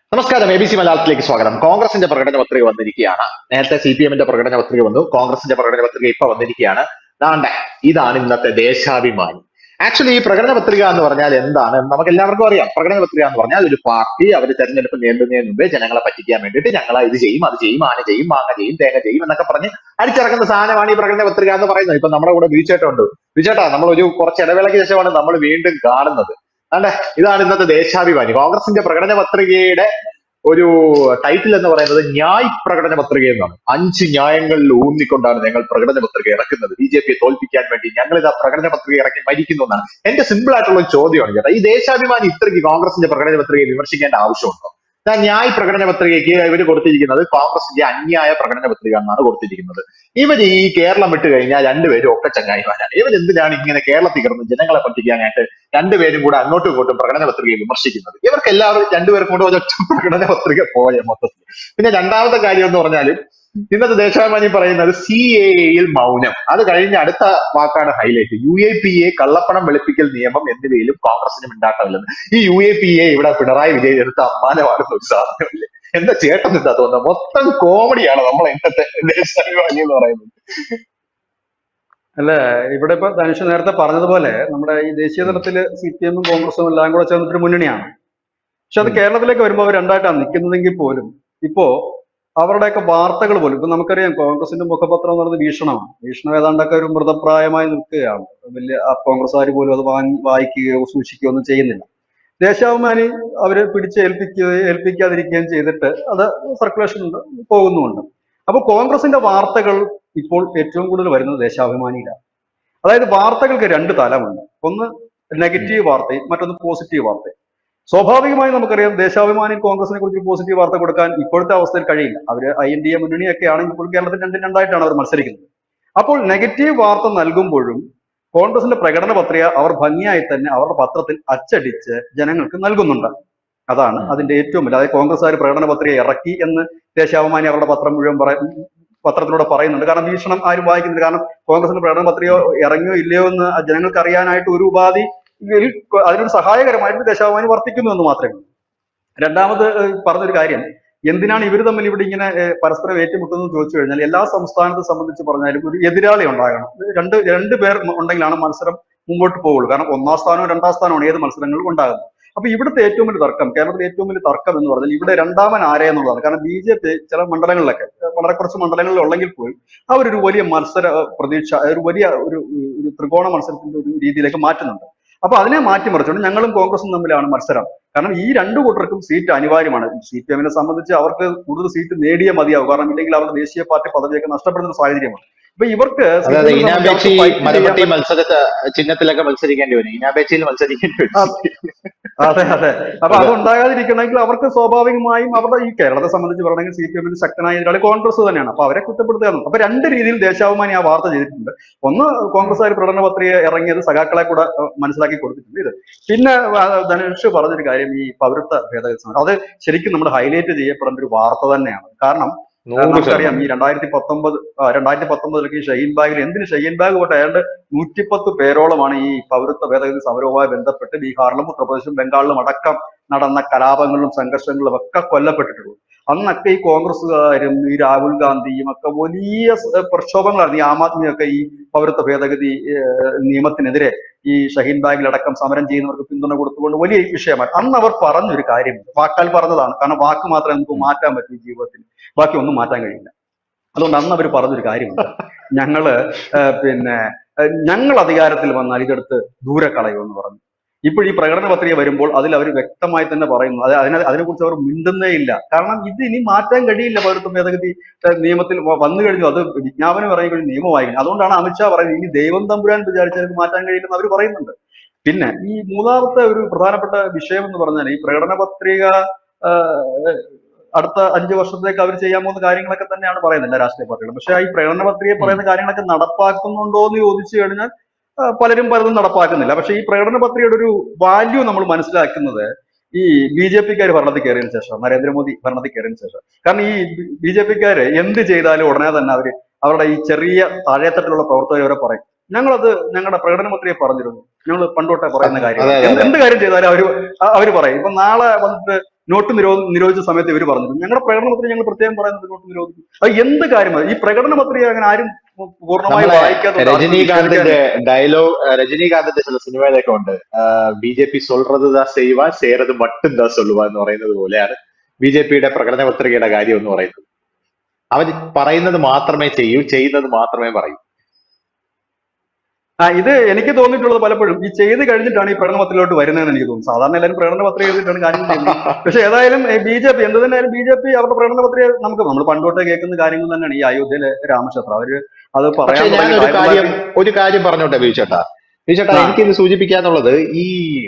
നമസ്കാരം A B C മലയാളത്തിലേക്ക് സ്വാഗതം കോൺഗ്രസിന്റെ പ്രകടന പത്രിക വന്നിരിക്കുകയാണ് നേരത്തെ സി പി എമ്മിന്റെ പ്രകടന പത്രിക വന്നു കോൺഗ്രസിന്റെ പ്രകടന പത്രിക ഇപ്പൊ വന്നിരിക്കുകയാണ് ദാണ്ടെ ഇതാണ് ഇന്നത്തെ ദേശാഭിമാനി ആക്ച്വലി ഈ പ്രകടന പത്രിക എന്ന് പറഞ്ഞാൽ എന്താണ് എന്ന് നമുക്ക് എല്ലാവർക്കും അറിയാം പ്രകടന പത്രിക എന്ന് പറഞ്ഞാൽ ഒരു പാർട്ടി അവർ തെരഞ്ഞെടുപ്പ് നേരിടുന്നതിന് മുമ്പേ ജനങ്ങളെ പറ്റിക്കാൻ വേണ്ടിയിട്ട് ഞങ്ങൾ ഇത് ചെയ്യും അത് ചെയ്യും ആന ചെയ്യും മാങ്ങ ചെയ്യും തേങ്ങ ചെയ്യും എന്നൊക്കെ പറഞ്ഞ് അടിച്ചിറക്കുന്ന സാധനമാണ് ഈ പ്രകടന പത്രിക എന്ന് പറയുന്നത് ഇപ്പൊ നമ്മുടെ കൂടെ ബീച്ചേട്ടുണ്ട് ബീച്ചേട്ടാ നമ്മൾ ഒരു കുറച്ച് ഇടവേളയ്ക്ക് ശേഷമാണ് നമ്മൾ വീണ്ടും കാണുന്നത് അതെ ഇതാണ് ഇന്നത്തെ ദേശാഭിമാനി കോൺഗ്രസിന്റെ പ്രകടന പത്രികയുടെ ഒരു ടൈറ്റിൽ എന്ന് പറയുന്നത് ന്യായ് പ്രകടന പത്രിക എന്നാണ് അഞ്ച് ന്യായങ്ങളിൽ ഊന്നിക്കൊണ്ടാണ് ഞങ്ങൾ പ്രകടന പത്രിക ഇറക്കുന്നത് ബി ജെ പിയെ തോൽപ്പിക്കാൻ വേണ്ടി ഞങ്ങൾ ഇതാ പ്രകടന പത്രിക ഇറക്കി മരിക്കുന്നു എന്നാണ് എന്റെ സിമ്പിൾ ആയിട്ടുള്ള ഒരു ചോദ്യമാണ് ചേട്ടാ ഈ ദേശാഭിമാനി ഇത്രയ്ക്ക് കോൺഗ്രസിന്റെ പ്രകടന പത്രികയെ വിമർശിക്കേണ്ട ആവശ്യമുണ്ടോ ദാ ന്യായ് പ്രകടന പത്രികയ്ക്ക് ഇവർ കൊടുത്തിരിക്കുന്നത് കോൺഗ്രസിന്റെ അന്യായ പ്രകടന പത്രിക എന്നാണ് കൊടുത്തിരിക്കുന്നത് ഇവർ ഈ കേരളം വിട്ട് കഴിഞ്ഞാൽ രണ്ടുപേരും ഒക്കെ ചങ്ങായിമാരാണ് ഇവർ എന്തിനാണ് ഇങ്ങനെ കേരളത്തിൽ കിടന്ന് ജനങ്ങളെ പറ്റിക്കാനായിട്ട് രണ്ടുപേരും കൂടെ അങ്ങോട്ടും ഇങ്ങോട്ടും പ്രകടന പത്രികയെ വിമർശിക്കുന്നത് ഇവർക്ക് എല്ലാവരും രണ്ടുപേർക്കും കൂടെ ഒരൊറ്റ പ്രകടന പത്രിക പോയ മൊത്തത്തിൽ പിന്നെ രണ്ടാമത്തെ കാര്യം എന്ന് പറഞ്ഞാൽ ഇന്നത്തെ ദേശാഭിമാനി പറയുന്നത് സി എ എയിൽ മൗനം അത് കഴിഞ്ഞ അടുത്ത വാക്കാണ് highlight U A P A കള്ളപ്പണം വെളുപ്പിക്കൽ നിയമം എന്നിവയിലും കോൺഗ്രസിന് മിണ്ടാട്ടമില്ലെന്ന് ഈ യു എ പി എ ഇവിടെ പിണറായി വിജയൻ എടുത്ത അമ്മാനമാണെന്ന് ഒരു സാധനമില്ലേ എന്താ ചേട്ടൻ എന്താ തോന്നുന്നത് മൊത്തം കോമഡിയാണ് നമ്മൾ ഇന്നത്തെ ദേശാഭിമാനി എന്ന് പറയുന്നത് അല്ല ഇവിടെ ഇപ്പൊ ധനുഷ് നേരത്തെ പറഞ്ഞതുപോലെ നമ്മുടെ ഈ ദേശീയ തലത്തില് സി പി എമ്മും കോൺഗ്രസും എല്ലാം കൂടെ ചേർന്നിട്ടൊരു മുന്നണിയാണ് പക്ഷെ അത് ഉം. കേരളത്തിലേക്ക് വരുമ്പോൾ അവർ രണ്ടായിട്ടാണ് നിൽക്കുന്നതെങ്കിൽ പോലും ഇപ്പോ അവരുടെയൊക്കെ വാർത്തകൾ പോലും ഇപ്പൊ നമുക്കറിയാം കോൺഗ്രസിന്റെ മുഖപത്രം എന്ന് പറയുന്നത് വീക്ഷണമാണ് വീക്ഷണം ഏതാണ്ടൊക്കെ ഒരു മൃതപ്രായമായി നിൽക്കുകയാണ് വലിയ ആ കോൺഗ്രസ്സുകാർ പോലും അത് വാങ്ങി വായിക്കുകയോ സൂക്ഷിക്കുകയോ ഒന്നും ചെയ്യുന്നില്ല ദേശാഭിമാനി അവര് പിടിച്ച് ഏൽപ്പിക്കുകയോ ഏൽപ്പിക്കാതിരിക്കുകയും ചെയ്തിട്ട് അത് സർക്കുലേഷൻ ഉണ്ട് പോകുന്നുമുണ്ട് അപ്പൊ കോൺഗ്രസിന്റെ വാർത്തകൾ ഇപ്പോൾ ഏറ്റവും കൂടുതൽ വരുന്നത് ദേശാഭിമാനിയിലാണ് അതായത് വാർത്തകൾക്ക് രണ്ട് തലമുണ്ട് ഒന്ന് നെഗറ്റീവ് വാർത്തയും മറ്റൊന്ന് പോസിറ്റീവ് വാർത്തയും സ്വാഭാവികമായി നമുക്കറിയാം ദേശാഭിമാനി കോൺഗ്രസിനെ കുറിച്ച് പോസിറ്റീവ് വാർത്ത കൊടുക്കാൻ ഇപ്പോഴത്തെ അവസ്ഥയിൽ കഴിയില്ല അവര് ഐ എൻ ഡി എ മുന്നണിയൊക്കെ ആണെങ്കിൽ ഇപ്പോൾ കേരളത്തിൽ രണ്ടും രണ്ടായിട്ടാണ് അവർ മത്സരിക്കുന്നത് അപ്പോൾ നെഗറ്റീവ് വാർത്ത നൽകുമ്പോഴും കോൺഗ്രസിന്റെ പ്രകടന പത്രിക അവർ ഭംഗിയായി തന്നെ അവരുടെ പത്രത്തിൽ അച്ചടിച്ച് ജനങ്ങൾക്ക് നൽകുന്നുണ്ട് അതാണ് അതിന്റെ ഏറ്റവും വലിയ അതായത് കോൺഗ്രസ്സുകാർ പ്രകടന പത്രിക ഇറക്കി എന്ന് ദേശാഭിമാനി അവരുടെ പത്രം മുഴുവൻ പറ പത്രത്തിലൂടെ പറയുന്നുണ്ട് കാരണം വീക്ഷണം ആരും വായിക്കുന്നില്ല കാരണം കോൺഗ്രസിന്റെ പ്രകടന പത്രിക ഇറങ്ങിയോ ഇല്ലയോ എന്ന് ജനങ്ങൾക്ക് അറിയാനായിട്ട് ഒരു ഉപാധി ഇതിൽ അതിനൊരു സഹായകരമായിട്ട് ദേശാഭിമാനി വർത്തിക്കുന്നു എന്ന് മാത്രമേ ഉള്ളൂ രണ്ടാമത് ഏഹ് പറഞ്ഞൊരു കാര്യം എന്തിനാണ് ഇവർ തമ്മിൽ ഇവിടെ ഇങ്ങനെ ഏഹ് പരസ്പരം ഏറ്റുമുട്ടുന്നത് ചോദിച്ചു കഴിഞ്ഞാൽ എല്ലാ സംസ്ഥാനത്തെ സംബന്ധിച്ച് പറഞ്ഞാലും ഒരു എതിരാളി ഉണ്ടാകണം രണ്ട് രണ്ട് പേർ ഉണ്ടെങ്കിലാണ് മത്സരം മുമ്പോട്ട് പോകുള്ളൂ കാരണം ഒന്നാം സ്ഥാനവും രണ്ടാം സ്ഥാനമാണ് ഏത് മത്സരങ്ങളിലും ഉണ്ടാകുന്നത് അപ്പൊ ഇവിടുത്തെ ഏറ്റവും വലിയ തർക്കം കേരളത്തിലെ ഏറ്റവും വലിയ തർക്കം എന്ന് പറഞ്ഞാൽ ഇവിടെ രണ്ടാമൻ ആരെ എന്നുള്ളതാണ് കാരണം ബി ജെ പി ചില മണ്ഡലങ്ങളിലൊക്കെ വളരെ കുറച്ച് മണ്ഡലങ്ങളിൽ ഉള്ളെങ്കിൽ പോലും അവരൊരു വലിയ മത്സര ഏഹ് പ്രതീക്ഷ ഒരു വലിയ ഒരു ഒരു ത്രികോണ മത്സരത്തിന്റെ ഒരു രീതിയിലേക്ക് മാറ്റുന്നുണ്ട് അപ്പൊ അതിനെ മാറ്റിമറിച്ചുകൊണ്ട് ഞങ്ങളും കോൺഗ്രസും തമ്മിലാണ് മത്സരം കാരണം ഈ രണ്ടു കൂട്ടർക്കും സീറ്റ് അനിവാര്യമാണ് സി പി എമ്മിനെ സംബന്ധിച്ച് അവർക്ക് കൂടുതൽ സീറ്റ് നേടിയേ മതിയാവും കാരണം ഇല്ലെങ്കിൽ അവരുടെ ദേശീയ പാർട്ടി പദവിയൊക്കെ നഷ്ടപ്പെടുന്ന ഒരു സാഹചര്യമാണ് അപ്പൊ ഇവർക്ക് അതായത് CPM നെ സംബന്ധിച്ച് ഇനാബേച്ചി അവർക്ക് fight ചെയ്യാൻ മരപ്പട്ടി മത്സര ചിഹ്നത്തിലൊക്കെ മത്സരിക്കേണ്ടി വരും ഇനാബേച്ചിയിൽ മത്സരിക്കേണ്ടി വരും അതെ അതെ അപ്പൊ അതെ. അത് ഉണ്ടാകാതിരിക്കണമെങ്കിൽ അവർക്ക് സ്വാഭാവികമായും അവരുടെ ഈ കേരളത്തെ സംബന്ധിച്ച് പറയണമെങ്കിൽ സി പി എമ്മിന് ശക്തനായ എതിരാളി കോൺഗ്രസ് തന്നെയാണ് അപ്പൊ അവരെ കുറ്റപ്പെടുത്തുകയാണ് അപ്പൊ രണ്ട് രീതിയിൽ ദേശാഭിമാനി ആ വാർത്ത ചെയ്തിട്ടുണ്ട് ഒന്ന് കോൺഗ്രസ്സുകാർ പ്രകടന പത്രിക ഇറങ്ങിയത് സഖാക്കളെ കൂടെ ഏഹ്, മനസ്സിലാക്കി കൊടുത്തിട്ടുണ്ട് ഇത് പിന്നെ ആ, ധനുഷ് പറഞ്ഞൊരു കാര്യം ഈ പൗരത്വ ഭേദഗതി സമരം അത് ശരിക്കും നമ്മൾ ഹൈലൈറ്റ് ചെയ്യപ്പെടേണ്ട ഒരു വാർത്ത തന്നെയാണ് കാരണം ആ, നൂറ് നമുക്കറിയാം ശതമാനം ഈ രണ്ടായിരത്തി പത്തൊമ്പത് രണ്ടായിരത്തി പത്തൊമ്പതിലേക്ക് ഈ ഷഹീൻ ബാഗിൽ എന്തിന് ഷഹീൻ ബാഗ് പോട്ടെ ഏതാണ്ട് നൂറ്റിപ്പത്ത് പേരോളമാണ് ഈ പൗരത്വ ഭേദഗതി സമരവുമായി ബന്ധപ്പെട്ട് ബീഹാറിലും ഉത്തർപ്രദേശിലും ബംഗാളിലും അടക്കം നടന്ന കലാപങ്ങളിലും സംഘർഷങ്ങളിലും ഒക്കെ കൊല്ലപ്പെട്ടിട്ടുള്ളൂ അന്നൊക്കെ ഈ കോൺഗ്രസ്സുകാരും ഈ രാഹുൽ ഗാന്ധിയും ഒക്കെ വലിയ സ- പ്രക്ഷോഭങ്ങളായിരുന്നു ഈ ആം ആദ്മിയൊക്കെ ഈ പൗരത്വ ഭേദഗതി ഏഹ്, നിയമത്തിനെതിരെ ഈ ഷഹീൻ ബാഗിലടക്കം സമരം ചെയ്യുന്നവർക്ക് പിന്തുണ കൊടുത്തുകൊണ്ട് വലിയ വിഷയമാണ് അന്ന് അവർ പറഞ്ഞൊരു കാര്യമുണ്ട് വാക്കാൽ പറഞ്ഞതാണ് കാരണം വാക്ക് മാത്രമേ നമുക്ക് മാറ്റാൻ പറ്റൂ ഈ ജീവിതത്തിൽ ബാക്കി ഒന്നും മാറ്റാൻ കഴിയില്ല അതുകൊണ്ട് അന്ന് അവർ പറഞ്ഞൊരു കാര്യമുണ്ട് ഞങ്ങള് ഏഹ്, പിന്നെ ഏഹ്, ഞങ്ങൾ അധികാരത്തിൽ വന്നാൽ ഇതെടുത്ത് ദൂരെ കളയുമെന്ന് പറഞ്ഞു ഇപ്പോൾ ഈ പ്രകടന പത്രിക വരുമ്പോൾ അതിൽ അവർ വ്യക്തമായി തന്നെ പറയുന്നു അത് അതിനെ അതിനെക്കുറിച്ച് അവർ മിണ്ടുന്നേ ഇല്ല കാരണം ഇത് ഇനി മാറ്റാൻ കഴിയില്ല പൗരത്വ ഭേദഗതി ഏഹ്, നിയമത്തിൽ വ- വന്നു കഴിഞ്ഞു അത് വിജ്ഞാപനം ഇറങ്ങി കഴിഞ്ഞു നിയമമായി കഴിഞ്ഞു അതുകൊണ്ടാണ് അമിത്ഷാ പറയുന്നത് ഇനി ദൈവം തമ്പുരാൻ വിചാരിച്ചാൽ ഇത് മാറ്റാൻ കഴിയില്ലെന്ന് അവർ പറയുന്നുണ്ട് പിന്നെ ഈ മൂന്നാമത്തെ ഒരു പ്രധാനപ്പെട്ട വിഷയം എന്ന് പറഞ്ഞാൽ ഈ പ്രകടന പത്രിക ആഹ്, അടുത്ത അഞ്ചു വർഷത്തേക്ക് അവർ ചെയ്യാൻ പോകുന്ന കാര്യങ്ങളൊക്കെ തന്നെയാണ് പറയുന്നത് എല്ലാ രാഷ്ട്രീയ പാർട്ടികളും പക്ഷെ ഈ പ്രകടന പത്രിക പറയുന്ന കാര്യങ്ങളൊക്കെ നടപ്പാക്കുന്നുണ്ടോ എന്ന് ചോദിച്ചു കഴിഞ്ഞാൽ ആ, പലരും പലതും നടപ്പാക്കുന്നില്ല പക്ഷെ ഈ പ്രകടന പത്രികയുടെ ഒരു വാല്യൂ നമ്മൾ മനസ്സിലാക്കുന്നത് ഈ ബി ജെ പിക്കാർ ഭരണത്തിൽ കയറിയതിനു ശേഷം നരേന്ദ്രമോദി ഭരണത്തിൽ കയറിയതിനു ശേഷം കാരണം ഈ ബി ജെ പിക്കാര് എന്ത് ചെയ്താലും ഉടനെ തന്നെ അവര് അവരുടെ ഈ ചെറിയ താഴെത്തട്ടിലുള്ള പ്രവർത്തകരെ പറയും ഞങ്ങളത് ഞങ്ങളുടെ പ്രകടന പത്രിക പറഞ്ഞിരുന്നു ഞങ്ങൾ പണ്ടോട്ടെ പറയുന്ന കാര്യം അതെ, അതെ, എന്ത് എന്ത് കാര്യം ചെയ്താലും അവര് അ- അവര് പറയും ഇപ്പൊ നാളെ വന്നിട്ട് നോട്ട് നിരോ നിരോധിച്ച സമയത്ത് ഇവർ പറഞ്ഞിരുന്നു ഞങ്ങളുടെ പ്രകടന പത്രിക ഞങ്ങൾ പ്രത്യേകം പറയുന്നത് നോട്ട് നിരോധിക്കും അത് എന്ത് കാര്യം ഈ പ്രകടന പത്രിക അങ്ങനെ ആരും പൂർണ്ണമായി നമ്മളെ വായിക്കാത്ത രജനീകാന്തിന്റെ ഡയലോഗ് രജനീകാന്തിന്റെ ചില സിനിമയിലൊക്കെ ഉണ്ട് ബി ജെ പി സൊල්றது ചെയ്യുക ചേരത് മട്ടും ദാ സൊല്ലുക എന്ന് പറയുന്നത് പോലെയാണ് ബി ജെ പിയുടെ പ്രകടന പത്രികയുടെ കാര്യം എന്ന് പറയുന്നത് അവർ പറയുന്നത് മാത്രമേ ചെയ്യൂ ചെയ്യുന്നത് മാത്രമേ പറയൂ ആ ഇത് എനിക്ക് തോന്നിയിട്ടുള്ളത് പലപ്പോഴും ഈ ചെയ്ത് കഴിഞ്ഞിട്ടാണ് ഈ പ്രകടന പത്രികയിലോട്ട് വരുന്നതെന്ന് എനിക്ക് തോന്നുന്നു സാധാരണ എല്ലാവരും പ്രകടന പത്രിക ചെയ്തിട്ടാണ് കാര്യങ്ങൾ ചെയ്യുന്നത് പക്ഷെ ഏതായാലും ബി ജെ പി എന്ത് തന്നെയായാലും ബി ജെ പി അവരുടെ പ്രകടന പത്രിക നമുക്ക് നമ്മൾ പണ്ടോട്ടേ കേൾക്കുന്ന കാര്യങ്ങൾ തന്നെയാണ് ഈ അയോധ്യയിലെ രാമക്ഷേത്രം അവര് അത് പക്ഷെ പറയാൻ ഞാൻ തുടങ്ങിയത് ഒരു കാര്യം ആയിരത്തി ഒരു കാര്യം പറഞ്ഞോട്ടെ ബിജുചേട്ടാ ബിജുചേട്ടാ ആ. എനിക്ക് ഇത് സൂചിപ്പിക്കാനുള്ളത് ഈ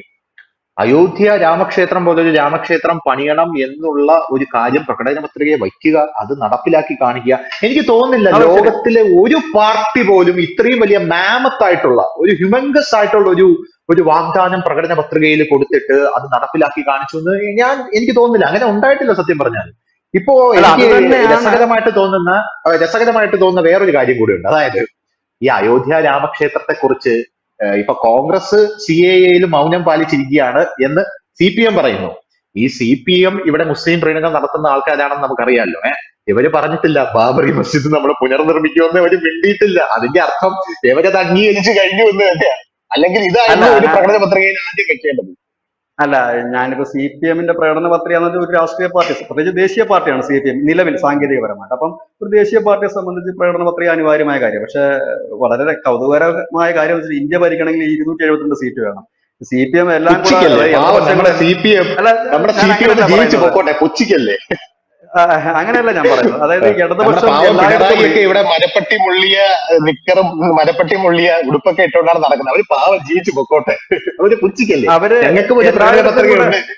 അയോധ്യ രാമക്ഷേത്രം പോലൊരു രാമക്ഷേത്രം പണിയണം എന്നുള്ള ഒരു കാര്യം പ്രകടന പത്രികയെ വയ്ക്കുക അത് നടപ്പിലാക്കി കാണിക്കുക എനിക്ക് തോന്നുന്നില്ല അത് ശരി. ലോകത്തിലെ ഒരു പാർട്ടി പോലും ഇത്രയും വലിയ മാമത്ത് ആയിട്ടുള്ള ഒരു ഹ്യൂമങ്കസ് ആയിട്ടുള്ള ഒരു ഒരു വാഗ്ദാനം പ്രകടന പത്രികയിൽ കൊടുത്തിട്ട് അത് നടപ്പിലാക്കി കാണിച്ചു എന്ന് ഞാൻ എനിക്ക് തോന്നുന്നില്ല അങ്ങനെ ഉണ്ടായിട്ടില്ല സത്യം പറഞ്ഞാൽ ഇപ്പോ അല്ല, അത് എനിക്ക് തന്നെയാണ്. രസകരമായിട്ട് തോന്നുന്ന അഹ് രസകരമായിട്ട് തോന്നുന്ന വേറൊരു കാര്യം കൂടിയുണ്ട് അതായത് ഈ അയോധ്യ രാമക്ഷേത്രത്തെ കുറിച്ച് ഇപ്പൊ കോൺഗ്രസ് സി എ എയിൽ മൗനം പാലിച്ചിരിക്കുകയാണ് എന്ന് സി പി എം പറയുന്നു ഈ സി പി എം ഇവിടെ മുസ്ലിം പ്രീണനം നടത്തുന്ന ആൾക്കാരാണെന്ന് നമുക്കറിയാലോ ഏഹ് ഇവര് പറഞ്ഞിട്ടില്ല ബാബറി മസ്ജിദ് നമ്മൾ പുനർനിർമ്മിക്കുമെന്ന് ഇവര് മിണ്ടിയിട്ടില്ല അതിന്റെ അർത്ഥം ഇവരത് അംഗീകരിച്ചു കഴിഞ്ഞു എന്ന് തന്നെയാണ് അല്ലെങ്കിൽ ഇതായിരുന്നു അല്ല, ഒരു ഞാൻ- പ്രകടന പത്രികയിൽ ആദ്യം വെക്കേണ്ടത് അല്ല ഞാനിപ്പോ സി പി എമ്മിന്റെ പ്രകടന പത്രിക എന്നത് ഒരു രാഷ്ട്രീയ പാർട്ടി പ്രത്യേകിച്ച് ദേശീയ പാർട്ടിയാണ് സി പി എം നിലവിൽ സാങ്കേതികപരമായിട്ട് അപ്പം ഒരു ദേശീയ പാർട്ടിയെ സംബന്ധിച്ച് പ്രകടന പത്രിക അനിവാര്യമായ കാര്യം പക്ഷെ വളരെ കൗതുകരമായ കാര്യം വെച്ചാൽ ഇന്ത്യ ഭരിക്കണമെങ്കിൽ ഇരുന്നൂറ്റി എഴുപത്തിരണ്ട് സീറ്റ് വേണം സി പി എം എല്ലാം കൂടെ പുച്ചിക്കല്ലേ അതായത് പാവം ഇടതുപക്ഷങ്ങളെ- നമ്മുടെ സി പി എം അല്ല, നമ്മുടെ ഞാൻ സി പി എം അങ്ങനെയല്ല ജീവിച്ചു പറയുന്നത്. പൊക്കോട്ടെ പുച്ചിക്കല്ലേ ആ, അങ്ങനെയല്ല ഞാൻ പറയുന്നത് അതായത് നമ്മുടെ ഇടതുപക്ഷം പാവം എല്ലായിടത്തും പിണറായിയൊക്കെ ഇവിടെ മരപ്പട്ടി മുള്ളിയ നിക്കറും മരപ്പട്ടി മുള്ളിയ ഉടുപ്പൊക്കെ ഇട്ടുകൊണ്ടാണ് നടക്കുന്നത് അവര് പാവം ജീവിച്ചു പൊക്കോട്ടെ അവര് പുച്ചിക്കല്ലേ അവര് ഞങ്ങൾക്ക് ഒരു പ്രകടന എല്ലായിടത്തും പത്രിക കൂടെ- ഉണ്ട്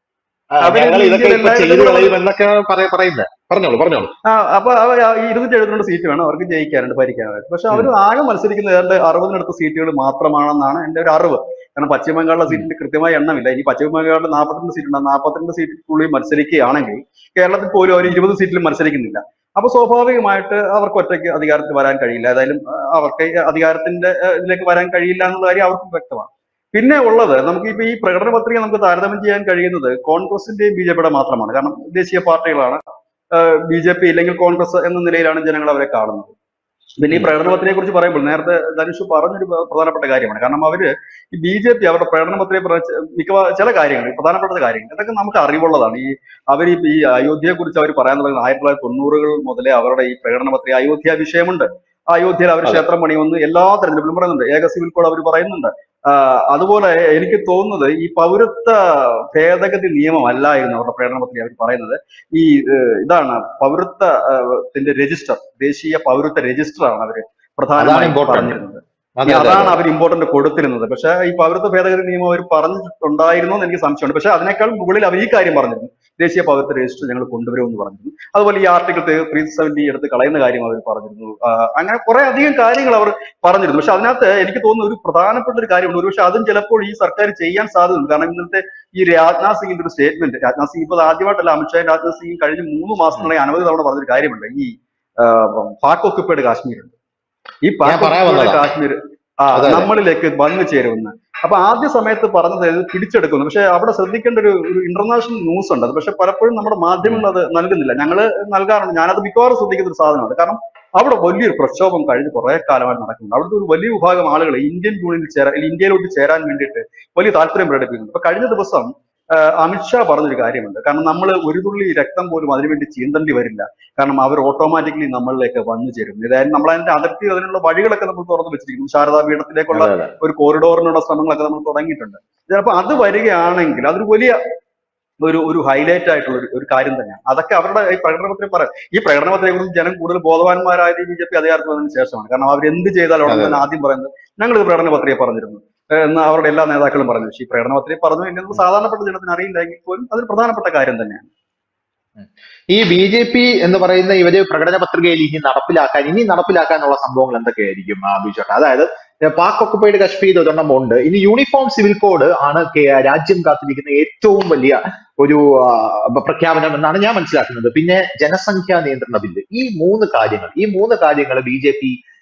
ആ, അവര് ഞങ്ങൾ ഇതൊക്കെ ഇന്ത്യയിൽ ഇപ്പൊ ചെയ്തു എല്ലായിടത്തും കൂടെ കളയുമെന്നൊക്കെ പറയുന്നത് പറഞ്ഞോളൂ പറഞ്ഞോളൂ ആ അപ്പൊ അവർ ഇരുന്നൂറ്റി എഴുപത്തിരണ്ട് സീറ്റ് വേണം അവർക്ക് ജയിക്കാനുണ്ട് ഭരിക്കാനായിട്ട് പക്ഷെ അവർ ആകെ മത്സരിക്കുന്ന ഏതാണ്ട് അറുപതിനടുത്ത് സീറ്റുകൾ മാത്രമാണെന്നാണ് എന്റെ ഒരു അറിവ് കാരണം പശ്ചിമ ബംഗാളിലെ സീറ്റിന്റെ കൃത്യമായ എണ്ണമില്ല ഇനി പശ്ചിമ ബംഗാളിൽ നാൽപ്പത്തിരണ്ട് സീറ്റ് ഉണ്ട് നാൽപ്പത്തിരണ്ട് സീറ്റിനുള്ളിൽ മത്സരിക്കുകയാണെങ്കിൽ കേരളത്തിൽ പോലും അവർ ഇരുപത് സീറ്റിലും മത്സരിക്കുന്നില്ല അപ്പൊ സ്വാഭാവികമായിട്ട് അവർക്ക് ഒറ്റയ്ക്ക് അധികാരത്തിൽ വരാൻ കഴിയില്ല ഏതായാലും ആ, അവർക്ക് ഈ അധികാരത്തിന്റെ ആ, ഇതിലേക്ക് വരാൻ കഴിയില്ല എന്നുള്ള കാര്യം അവർക്ക് വ്യക്തമാണ് പിന്നെ ഉള്ളത് നമുക്ക് ഇപ്പൊ ഈ പ്രകടന പത്രിക നമുക്ക് താരതമ്യം ചെയ്യാൻ കഴിയുന്നത് കോൺഗ്രസിന്റെയും ബി ജെ പിയുടെ മാത്രമാണ് കാരണം ദേശീയ പാർട്ടികളാണ് ബി ജെ പി ഇല്ലെങ്കിൽ കോൺഗ്രസ് എന്ന നിലയിലാണ് ജനങ്ങൾ അവരെ കാണുന്നത് പിന്നെ ഈ പ്രകടന പത്രികയെ കുറിച്ച് പറയുമ്പോൾ നേരത്തെ ധനുഷ് പറഞ്ഞൊരു പ്ര- പ്രധാനപ്പെട്ട കാര്യമാണ് കാരണം അവര് ഈ ബി ജെ പി അവരുടെ പ്രകടന പത്രിക മിക്കവാ ചില കാര്യങ്ങൾ പ്രധാനപ്പെട്ട കാര്യങ്ങൾ ഇതൊക്കെ നമുക്ക് അറിവുള്ളതാണ് ഈ അവർ ഈ അയോധ്യയെ കുറിച്ച് അവർ പറയാൻ തുടങ്ങുന്നത് ആയിരത്തി തൊള്ളായിരത്തി തൊണ്ണൂറുകൾ മുതലേ അവരുടെ ഈ പ്രകടന പത്രിക അയോധ്യ വിഷയമുണ്ട് ആ അയോധ്യയിൽ അവർ അതെ. ക്ഷേത്രം പണിയുമെന്ന് എല്ലാ തെരഞ്ഞെടുപ്പിലും പറയുന്നുണ്ട് ഏക സിവിൽ കോഡ് അവർ പറയുന്നുണ്ട് ആ, അതുപോലെ എനിക്ക് തോന്നുന്നത് ഈ പൗരത്വ ഭേദഗതി നിയമം അല്ലായിരുന്നു അവരുടെ പ്രകടന പത്രിക അവർ പറയുന്നത് ഈ ഏഹ്, ഇതാണ് പൗരത്വത്തിന്റെ രജിസ്റ്റർ ദേശീയ പൗരത്വ രജിസ്റ്റർ ആണ് അവര് പ്രധാനമായും important. പറഞ്ഞിരുന്നത് അതെ, ഈ അതെ, അതാണ് അതെ. അവർ ഇമ്പോർട്ടന്റ് കൊടുത്തിരുന്നത് പക്ഷെ ഈ പൗരത്വ ഭേദഗതി നിയമം അവർ പറഞ്ഞിട്ടുണ്ടായിരുന്നോ എന്ന് എനിക്ക് സംശയമുണ്ട് പക്ഷെ അതിനേക്കാൾ മുകളിൽ അവർ ഈ കാര്യം പറഞ്ഞിരുന്നു ദേശീയ പൗരത്വ രജിസ്റ്റർ ഞങ്ങൾ കൊണ്ടുവരുമെന്ന് പറഞ്ഞിരുന്നു അതുപോലെ ഈ ആർട്ടിക്കിൾ ത്രീ സെവന്റി എടുത്ത് കളയുന്ന കാര്യം അവർ പറഞ്ഞിരുന്നു ആ, അങ്ങനെ കുറെ അധികം കാര്യങ്ങൾ അവർ പറഞ്ഞിരുന്നു പക്ഷെ അതിനകത്ത് എനിക്ക് തോന്നുന്ന ഒരു പ്രധാനപ്പെട്ട ഒരു കാര്യമുണ്ട് ഒരു പക്ഷെ അതും ചിലപ്പോൾ ഈ സർക്കാർ ചെയ്യാൻ സാധ്യതയുണ്ട് കാരണം ഇന്നത്തെ ഈ രാജ്നാഥ് സിംഗിന്റെ ഒരു സ്റ്റേറ്റ്മെന്റ് രാജ്നാഥ് സിംഗ് ഇപ്പോൾ ആദ്യമായിട്ടല്ല അമിത്ഷാ രാജ്നാഥ് സിംഗ് കഴിഞ്ഞ മൂന്ന് മാസത്തിനിടെ അനവധി തവണ പറഞ്ഞൊരു കാര്യമുണ്ട് ഈ ആ, പാക് ഒക്കുപ്പൈഡ് കാശ്മീർ ഉണ്ട് ഈ പാക് പറയാൻ occupied വന്നതാ. കാശ്മീർ ആ അതെ, അതെ. നമ്മളിലേക്ക് വന്നു ചേരുമെന്ന് അപ്പൊ ആദ്യ സമയത്ത് പറഞ്ഞത് ഇത് പിടിച്ചെടുക്കുന്നു പക്ഷെ അവിടെ ശ്രദ്ധിക്കേണ്ട ഒരു ഒരു ഇന്റർനാഷണൽ ന്യൂസ് ഉണ്ട് അത് പക്ഷെ പലപ്പോഴും നമ്മുടെ മാധ്യമങ്ങൾ അത് നൽകുന്നില്ല ഞങ്ങൾ നൽകാറുണ്ട് ഞാനത് മിക്കവാറും ശ്രദ്ധിക്കുന്ന ഒരു സാധനമാണ് കാരണം അവിടെ വലിയൊരു പ്രക്ഷോഭം കഴിഞ്ഞ് കുറെ കാലമായിട്ട് നടക്കുന്നുണ്ട് അവിടുത്തെ ഒരു വലിയ വിഭാഗം ആളുകൾ ഇന്ത്യൻ യൂണിയനിൽ ചേരാൻ അല്ലെങ്കിൽ ഇന്ത്യയിലോട്ട് ചേരാൻ വേണ്ടിയിട്ട് വലിയ താല്പര്യം പ്രകടിപ്പിക്കുന്നുണ്ട് അപ്പൊ കഴിഞ്ഞ ദിവസം ആ, അമിത്ഷാ പറഞ്ഞൊരു കാര്യമുണ്ട് കാരണം നമ്മൾ ഒരു തുള്ളി രക്തം പോലും അതിനുവേണ്ടി ചീന്തണ്ടി വരില്ല കാരണം അവർ ഓട്ടോമാറ്റിക്കലി നമ്മളിലേക്ക് വന്നു ചേരും ഇതായാലും നമ്മൾ അതിന്റെ അതിർത്തി അതിനുള്ള വഴികളൊക്കെ നമ്മൾ തുറന്നു വെച്ചിരിക്കുന്നു ശാരദാ പീഠത്തിലേക്കുള്ള അതെ, അതെ. ഒരു കോറിഡോറിനുള്ള ശ്രമങ്ങളൊക്കെ നമ്മൾ തുടങ്ങിയിട്ടുണ്ട് ചിലപ്പോൾ അത് വരികയാണെങ്കിൽ അതൊരു വലിയ ഒരു ഒരു ഹൈലൈറ്റ് ആയിട്ടുള്ള ഒരു- ഒരു കാര്യം തന്നെയാണ് അതൊക്കെ അവരുടെ ഈ പ്രകടനപത്രം പറയാം ഈ പ്രകടനപത്രത്തെ കുറിച്ച് ജനം കൂടുതൽ ബോധവാന്മാരായത് ബി ജെ പി അധികാരത്തിൽ വന്നതിന് ശേഷമാണ് കാരണം അവർ എന്ത് ചെയ്താലും ഉടൻ അതെ. തന്നെ ആദ്യം പറയുന്നത് ഞങ്ങൾ ഇത് പ്രകടനപത്രിക പറഞ്ഞിരുന്നു ഏഹ് എന്ന് അവരുടെ എല്ലാ നേതാക്കളും പറഞ്ഞു പക്ഷേ ഈ പ്രകടനപത്രിക പറഞ്ഞു എന്നത് സാധാരണപ്പെട്ട ജനത്തിന് അറിയില്ലെങ്കിൽ പോലും അതൊരു പ്രധാനപ്പെട്ട കാര്യം തന്നെയാണ് ഈ ബി ജെ പി എന്ന് പറയുന്ന ഇവര് പ്രകടന പത്രികയിൽ ഇനി നടപ്പിലാക്കാൻ ഇനി നടപ്പിലാക്കാനുള്ള സംഭവങ്ങൾ എന്തൊക്കെയായിരിക്കും ആ ബിജോട്ട് അതായത് ഏഹ് പാക് ഒക്കുപ്പൈഡ് കശ്മീർ ഒരെണ്ണം ഉണ്ട് ഇനി യൂണിഫോം സിവിൽ കോഡ് ആണ് കേ- രാജ്യം കാത്തിരിക്കുന്ന ഏറ്റവും വലിയ ഒരു ആ, പ്രഖ്യാപനം എന്നാണ് ഞാൻ മനസ്സിലാക്കുന്നത് പിന്നെ ജനസംഖ്യാ നിയന്ത്രണ ബില്ല് ഈ മൂന്ന് കാര്യങ്ങൾ ഈ മൂന്ന് കാര്യങ്ങൾ ബി ജെ പി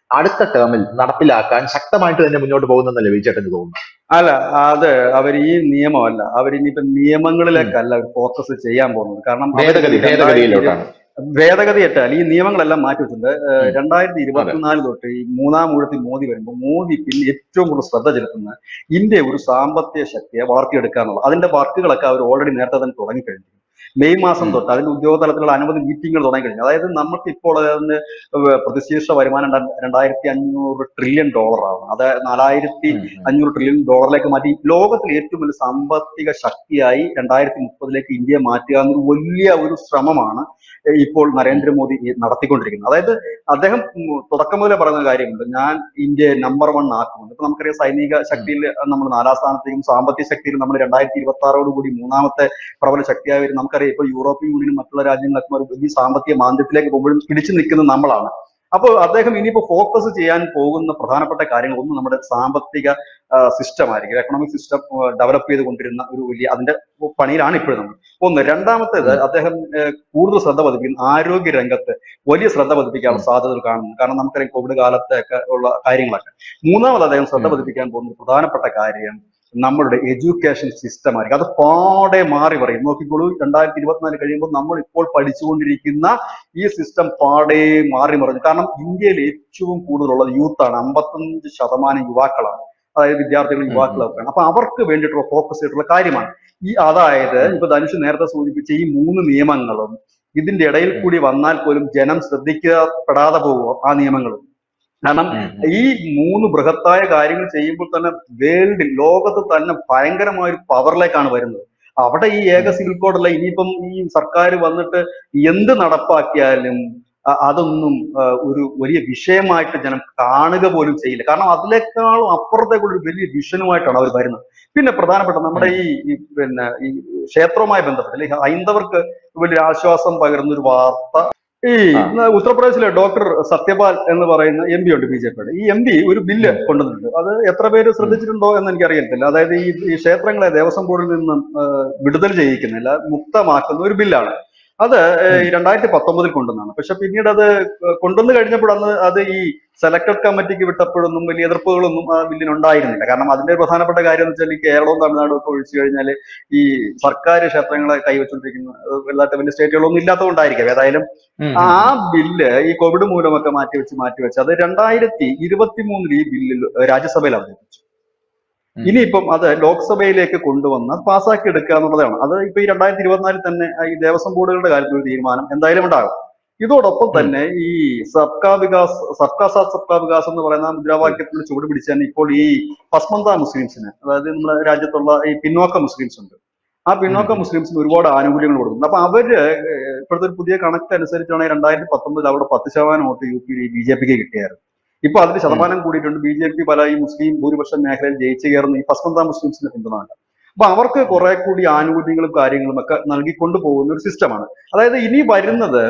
അടുത്ത ടേമിൽ നടപ്പിലാക്കാൻ ശക്തമായിട്ട് തന്നെ മുന്നോട്ട് പോകുന്നെന്നല്ലേ വിജയേട്ടന് തോന്നുന്നു അല്ല അത് അവർ ഈ നിയമമല്ല അവർ ഇനിയിപ്പോ നിയമങ്ങളിലേക്കല്ല അവർ ഫോക്കസ് ചെയ്യാൻ പോകുന്നത് കാരണം അവര് ഭേദഗതി രണ്ടായിരത്തി ഭേദഗതിയിലോട്ടാണ് ഭേദഗതി എട്ടാൽ ഈ നിയമങ്ങളെല്ലാം മാറ്റി വെച്ചിട്ടുണ്ട് ഏഹ് ഉം. രണ്ടായിരത്തി ഇരുപത്തിനാല് തൊട്ട് ഈ മൂന്നാം ഊഴത്തിൽ മോദി വരുമ്പോൾ മോദി പിന്നെ ഏറ്റവും കൂടുതൽ ശ്രദ്ധ ചെലുത്തുന്നത് ഇന്ത്യ ഒരു സാമ്പത്തിക ശക്തിയെ വളർത്തിയെടുക്കുക എന്നുള്ളത് അതിന്റെ വർക്കുകളൊക്കെ അവർ ഓൾറെഡി നേരത്തെ തന്നെ തുടങ്ങിക്കഴിഞ്ഞു മെയ് മാസം ഉം. തൊട്ട് അതിന്റെ ഉദ്യോഗ തലത്തിലുള്ള അനവധി മീറ്റിംഗുകൾ തുടങ്ങിക്കഴിഞ്ഞു അതായത് നമുക്ക് ഇപ്പോൾ അതിന് പ്രതിശീർഷ വരുമാനം രണ്ട- രണ്ടായിരത്തി അഞ്ഞൂറ് ട്രില്യൺ ഡോളറാണ് അത് നാലായിരത്തി ഉം, ഉം. അഞ്ഞൂറ് ട്രില്യൺ ഡോളറിലേക്ക് മാറ്റി ലോകത്തിലെ ഏറ്റവും വലിയ സാമ്പത്തിക ശക്തിയായി രണ്ടായിരത്തി മുപ്പതിലേക്ക് ഇന്ത്യയെ മാറ്റുക എന്നൊരു വലിയ ഒരു ശ്രമമാണ് ഇപ്പോൾ നരേന്ദ്രമോദി ഈ നടത്തിക്കൊണ്ടിരിക്കുന്നത് അതായത് അദ്ദേഹം ഉം തുടക്കം മുതലേ പറയുന്ന കാര്യമുണ്ട് ഞാൻ ഇന്ത്യയെ നമ്പർ വൺ ആക്കുമെന്ന് ഇപ്പൊ നമുക്കറിയാം സൈനിക ശക്തിയിൽ നമ്മൾ നാലാം സ്ഥാനത്തേക്കും സാമ്പത്തിക ശക്തിയിൽ നമ്മൾ രണ്ടായിരത്തി ഇരുപത്തി ആറോട് കൂടി മൂന്നാമത്തെ പ്രബല ശക്തിയായി വരും നമുക്കറിയാം ഇപ്പോൾ യൂറോപ്യൻ യൂണിയനും മറ്റുള്ള രാജ്യങ്ങളൊക്കെ ഒരു വലിയ സാമ്പത്തിക മാന്ദ്യത്തിലേക്ക് പോകുമ്പോഴും പിടിച്ചു നിൽക്കുന്നത് നമ്മളാണ് അപ്പോൾ അദ്ദേഹം ഇനിയിപ്പോ ഫോക്കസ് ചെയ്യാൻ പോകുന്ന പ്രധാനപ്പെട്ട കാര്യങ്ങൾ ഒന്ന് നമ്മുടെ സാമ്പത്തിക സിസ്റ്റം ആയിരിക്കും എക്കണോമിക് സിസ്റ്റം ഡെവലപ്പ് ചെയ്തുകൊണ്ടിരുന്ന ഒരു വലിയ അതിന്റെ പണിയിലാണ് ഇപ്പോഴും നമ്മൾ ഒന്ന് രണ്ടാമത്തേത് അദ്ദേഹം ഏഹ്, കൂടുതൽ ശ്രദ്ധ പതിപ്പിക്കുന്ന ആരോഗ്യ രംഗത്ത് വലിയ ശ്രദ്ധ പതിപ്പിക്കാനുള്ള സാധ്യതകൾ കാണുന്നു കാരണം നമുക്കറിയാം കോവിഡ് കാലത്തെ ഒക്കെ ഉള്ള കാര്യങ്ങളൊക്കെ മൂന്നാമത് അദ്ദേഹം ശ്രദ്ധ ഉം. പതിപ്പിക്കാൻ പോകുന്ന ഒരു പ്രധാനപ്പെട്ട കാര്യം നമ്മളുടെ എഡ്യൂക്കേഷൻ സിസ്റ്റം ആയിരിക്കും അത് പാടെ മാറി പറയും നോക്കിക്കോളൂ രണ്ടായിരത്തി ഇരുപത്തിനാല് കഴിയുമ്പോൾ നമ്മൾ ഇപ്പോൾ പഠിച്ചുകൊണ്ടിരിക്കുന്ന ഈ സിസ്റ്റം പാടെ മാറി മറിഞ്ഞു കാരണം ഇന്ത്യയിൽ ഏറ്റവും കൂടുതലുള്ളത് യൂത്താണ് അമ്പത്തഞ്ച് ശതമാനം യുവാക്കളാണ് അതായത് വിദ്യാർത്ഥികളും ഉം. യുവാക്കളൊക്കെയാണ് അപ്പൊ അവർക്ക് വേണ്ടിയിട്ടുള്ള ഫോക്കസ് ചെയ്തിട്ടുള്ള കാര്യമാണ് ഈ അതായത് ഇപ്പൊ ധനുഷ് നേരത്തെ സൂചിപ്പിച്ച ഈ മൂന്ന് നിയമങ്ങളും ഇതിന്റെ ഇടയിൽ കൂടി വന്നാൽ പോലും ജനം ശ്രദ്ധിക്കപ്പെടാതെ പോകുമോ ആ നിയമങ്ങൾ കാരണം ഉം, ഉം. ഈ മൂന്ന് ബൃഹത്തായ കാര്യങ്ങൾ ചെയ്യുമ്പോൾ തന്നെ വേൾഡിൽ ലോകത്ത് തന്നെ ഭയങ്കരമായ ഒരു പവറിലേക്കാണ് വരുന്നത് അവിടെ ഈ ഏക സിവിൽ കോഡല്ല ഇനിയിപ്പം ഈ സർക്കാർ വന്നിട്ട് എന്ത് നടപ്പാക്കിയാലും അ- അതൊന്നും ആ, ഒരു വലിയ വിഷയമായിട്ട് ജനം കാണുക പോലും ചെയ്യില്ല കാരണം അതിനേക്കാളും അപ്പുറത്തേക്കുള്ള ഒരു വലിയ വിഷനുമായിട്ടാണ് അവർ വരുന്നത് പിന്നെ പ്രധാനപ്പെട്ട നമ്മുടെ ഈ ഈ പിന്നെ ഈ ക്ഷേത്രവുമായി ബന്ധപ്പെട്ട് അല്ലെങ്കിൽ ഹൈന്ദവർക്ക് വലിയ ആശ്വാസം പകരുന്ന ഒരു വാർത്ത ഈ ആ. ഇന്ന് ഉത്തർപ്രദേശിലെ ഡോക്ടർ സത്യപാൽ എന്ന് പറയുന്ന എം പി ഉണ്ട് ബി ജെ പിയുടെ ഈ എം പി ഒരു ബില്ല് കൊണ്ടുവന്നിട്ടുണ്ട് അത് എത്ര പേര് ശ്രദ്ധിച്ചിട്ടുണ്ടോ എന്ന് എനിക്ക് അറിയത്തില്ല അതായത് ഈ ഈ ക്ഷേത്രങ്ങളെ ദേവസ്വം ബോർഡിൽ നിന്നും ആ, വിടുതൽ ചെയ്യിക്കുന്നില്ല മുക്തമാക്കുന്ന ഒരു ബില്ലാണ് അത് ഏഹ്, ഈ രണ്ടായിരത്തി പത്തൊമ്പതിൽ കൊണ്ടുവന്നാണ് പക്ഷെ പിന്നീട് അത് കൊണ്ടുവന്ന് കഴിഞ്ഞപ്പോൾ അന്ന് അത് ഈ സെലക്ടഡ് കമ്മിറ്റിക്ക് വിട്ടപ്പോഴൊന്നും വലിയ എതിർപ്പുകളൊന്നും ആ ബില്ലിന് ഉണ്ടായിരുന്നില്ല കാരണം അതിന്റെ ഒരു പ്രധാനപ്പെട്ട കാര്യം എന്ന് വെച്ചാൽ ഈ കേരളവും തമിഴ്നാടും ഒക്കെ ഒഴിച്ചു കഴിഞ്ഞാൽ ഈ സർക്കാർ ക്ഷേത്രങ്ങളെ കൈവച്ചുകൊണ്ടിരിക്കുന്ന ഏഹ്, വല്ലാത്ത വലിയ സ്റ്റേറ്റുകളൊന്നും ഇല്ലാത്തതുകൊണ്ടായിരിക്കും ഏതായാലും ഉം, ആ ബില്ല് ഈ കോവിഡ് മൂലമൊക്കെ മാറ്റിവെച്ച് മാറ്റിവെച്ച് അത് രണ്ടായിരത്തി ഇരുപത്തി മൂന്നിൽ ഈ ബില്ലിൽ രാജ്യസഭയിൽ അവതരിപ്പിച്ചു ഉം. ഇനിയിപ്പം അത് ലോക്സഭയിലേക്ക് കൊണ്ടുവന്ന് പാസ്സാക്കി എടുക്കുക എന്നുള്ളതാണ് അത് ഇപ്പൊ ഈ രണ്ടായിരത്തി ഇരുപത്തിനാലിൽ തന്നെ ഈ ദേവസ്വം ബോർഡുകളുടെ കാര്യത്തിൽ ഒരു തീരുമാനം എന്തായാലും ഉണ്ടാകും ഇതോടൊപ്പം തന്നെ ഈ സബ്കാ വികാസ് സബ്കാ സാത്ത് സബ്കാ വികാസ് എന്ന് പറയുന്ന മുദ്രാവാക്യത്തിൽ ചുവട് പിടിച്ച് തന്നെ ഇപ്പോൾ ഈ പസ്മന്ത മുസ്ലിംസിന് അതായത് നമ്മുടെ രാജ്യത്തുള്ള ഈ പിന്നോക്ക മുസ്ലിംസ് ഉണ്ട് ആ പിന്നോക്ക ഉം. മുസ്ലിംസിന് ഒരുപാട് ആനുകൂല്യങ്ങൾ കൊടുക്കുന്നുണ്ട് അപ്പൊ അവര് ഏഹ്, ഇപ്പോഴത്തെ ഒരു പുതിയ കണക്ക് അനുസരിച്ചാണ് രണ്ടായിരത്തി പത്തൊമ്പതിൽ അവിടെ പത്ത് ശതമാനം vote U P B J പിക്ക് കിട്ടിയായിരുന്നു ഇപ്പൊ അതിന്റെ ശതമാനം കൂടിയിട്ടുണ്ട് ബി ജെ പി പല ഈ മുസ്ലിം ഭൂരിപക്ഷ മേഖലയിൽ ജയിച്ചു കയറുന്ന ഈ പസ്മന്ത മുസ്ലിംസിന്റെ പിന്തുണ അപ്പൊ അവർക്ക് കുറെ കൂടി ആനുകൂല്യങ്ങളും കാര്യങ്ങളും ഒക്കെ നൽകിക്കൊണ്ട് പോകുന്ന ഒരു സിസ്റ്റമാണ് അതായത് ഇനി വരുന്നത്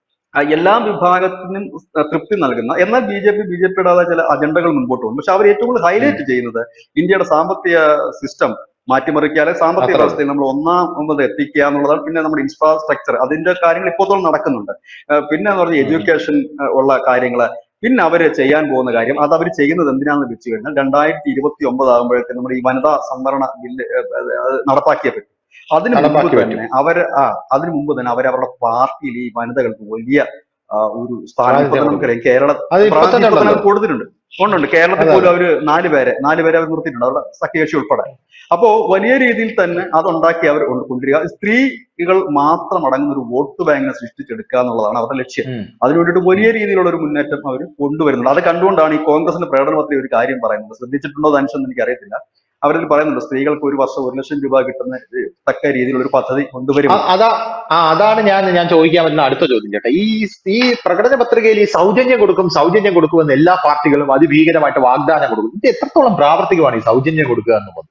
ആ എല്ലാ വിഭാഗത്തിനും തൃപ്തി നൽകുന്ന എന്നാൽ B J P B J പിയുടെ ചില അജണ്ടകൾ മുൻപോട്ട് പോകും പക്ഷെ അവർ ഏറ്റവും കൂടുതൽ ഹൈലൈറ്റ് ചെയ്യുന്നത് ഇന്ത്യയുടെ സാമ്പത്തിക സിസ്റ്റം മാറ്റിമറിക്കുക അല്ലെങ്കിൽ സാമ്പത്തിക അത്രേ. വ്യവസ്ഥയിൽ നമ്മൾ ഒന്നാമത് എത്തിക്കുക എന്നുള്ളതാണ് പിന്നെ നമ്മുടെ ഇൻഫ്രാസ്ട്രക്ചർ അതിന്റെ കാര്യങ്ങൾ ഇപ്പോഴത്തോളം നടക്കുന്നുണ്ട് ആ, പിന്നെ എന്ന് പറഞ്ഞാൽ ഉം. എഡ്യൂക്കേഷൻ ഉള്ള കാര്യങ്ങൾ പിന്നെ അവര് ചെയ്യാൻ പോകുന്ന കാര്യം അത് അവർ ചെയ്യുന്നത് എന്തിനാണെന്ന് വെച്ച് കഴിഞ്ഞാൽ രണ്ടായിരത്തി ഇരുപത്തി ഒമ്പത് ആകുമ്പോഴേക്കും നമ്മുടെ ഈ വനിതാ സംവരണ ബില്ല് നടപ്പാക്കിയ പറ്റും അതിന് മുമ്പ് നടപ്പാക്കി തന്നെ അവര് ആ അതിനു മുമ്പ് തന്നെ അവർ അവരുടെ പാർട്ടിയിൽ ഈ വനിതകൾക്ക് വലിയ ആ, ഒരു സ്ഥാനം ഇപ്പൊ പ്രാതിനിധ്യം നമുക്കറിയാം കേരള അത് ഇപ്പൊ തന്നെ പ്രാതിനിധ്യം ഉണ്ടല്ലോ. അവർ കൊടുത്തിട്ടുണ്ട് ഉണ്ടുണ്ട് കേരളത്തിൽ അതെ, പോലും അവര് നാല് പേരെ നാല് പേരെ അവർ നിർത്തിയിട്ടുണ്ട് അവരുടെ സഖ്യകക്ഷി ഉൾപ്പെടെ അപ്പോ വലിയ രീതിയിൽ തന്നെ അതുണ്ടാക്കി അവർ കൊണ്ട് കൊണ്ടുവരിക സ്ത്രീകൾ മാത്രം അടങ്ങുന്ന ഒരു വോട്ട് ബാങ്കിനെ സൃഷ്ടിച്ചെടുക്കുക എന്നുള്ളതാണ് അവരുടെ ലക്ഷ്യം ഉം. അതിനു വേണ്ടിയിട്ട് വലിയ രീതിയിലുള്ള ഒരു മുന്നേറ്റം അവർ കൊണ്ടുവരുന്നുണ്ട് അത് കണ്ടുകൊണ്ടാണ് ഈ കോൺഗ്രസിന്റെ പ്രകടനത്തിൽ ഒരു കാര്യം പറയുന്നത് ശ്രദ്ധിച്ചിട്ടുണ്ടോ അനുസരിച്ച് എനിക്ക് അറിയത്തില്ല അവരിൽ പറയുന്നുണ്ട് സ്ത്രീകൾക്ക് ഒരു വർഷം ഒരു ലക്ഷം രൂപ കിട്ടുന്ന ഏഹ്, തക്ക രീതിയിലുള്ള ഒരു പദ്ധതി കൊണ്ടുവരും അ- അതാ ആ അതാണ് ഞാൻ ഞാൻ ചോദിക്കാൻ പറ്റുന്ന അടുത്ത ചോദ്യം ചേട്ടാ ഈ ഈ പ്രകടന പത്രികയിൽ ഈ സൗജന്യം കൊടുക്കും സൗജന്യം കൊടുക്കുമെന്ന് എല്ലാ പാർട്ടികളും അതിഭീകരമായിട്ട് വാഗ്ദാനം കൊടുക്കും ഇത് എത്രത്തോളം പ്രാവർത്തികമാണ് ഈ സൗജന്യം കൊടുക്കുക എന്നുള്ളത്